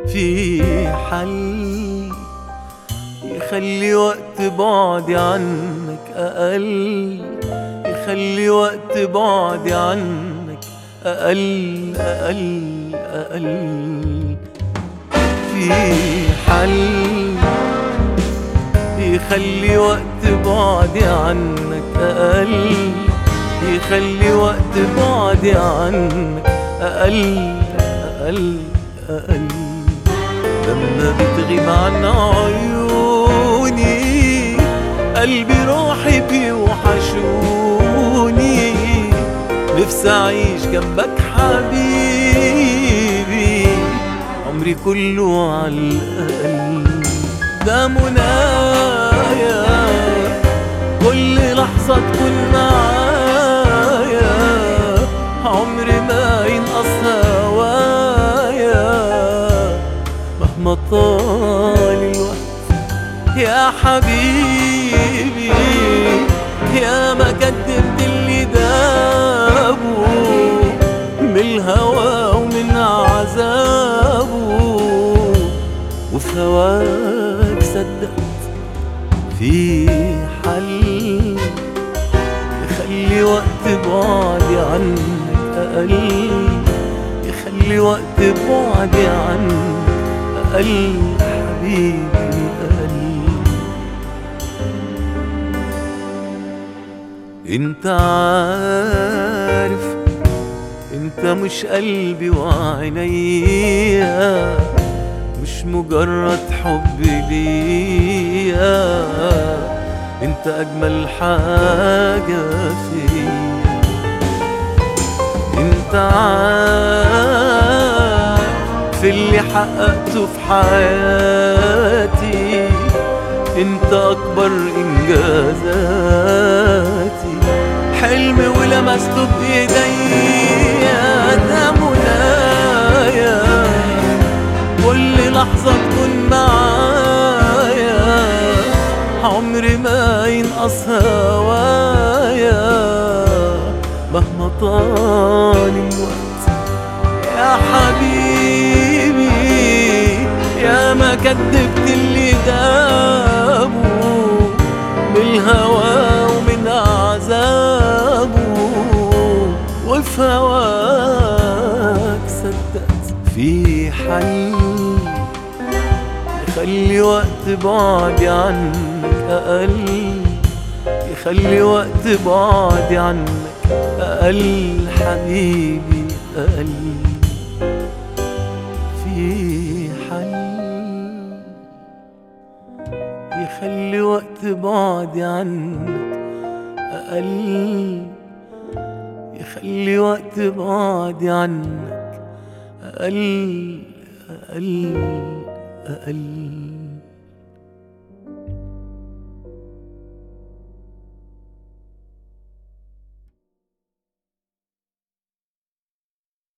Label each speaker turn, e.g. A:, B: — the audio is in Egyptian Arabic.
A: في حل يخلي وقت بعدي عنك أقل يخلي وقت بعدي عنك أقل أقل أقل في حل يخلي وقت بعدي عنك أقل يخلي وقت بعدي عنك أقل أقل أقل لما بتغيب عن عيوني قلبي روحي بيوحشوني نفسي أعيش جنبك حبيبي عمري كله على الأقل ده منايا كل لحظة تكون معايا عمري ما ينقص هوايا مهما طال الوقت يا حبيبي يا ما كدبت اللي دابه من الهوى ومن عذابه وفي هواك صدقت في حل يخلي وقت بعدي عنك أقل يخلي وقت بعدي عنك أقل حبيبي أقل انت عارف انت مش قلبي وعينيا مش مجرد حب ليا انت اجمل حاجة فيا انت عارف في اللي حققته في حياتي انت اكبر انجازاتي حلم ولمسته بايديا ده منايا كل لحظة تكون معايا عمري ما ينقص هوايا مهما طال الوقت يا حبيبي يا ما كدبت اللي دابه من الهوى ومن عذابه وفي هواك صدقت في حل يخلي وقت بعدي عنك أقل يخلي وقت بعدي عنك أقل حبيبي أقل في حل يخلي وقت بعدي عنك أقل يخلي وقت بعدي عنك أقل أقل أقل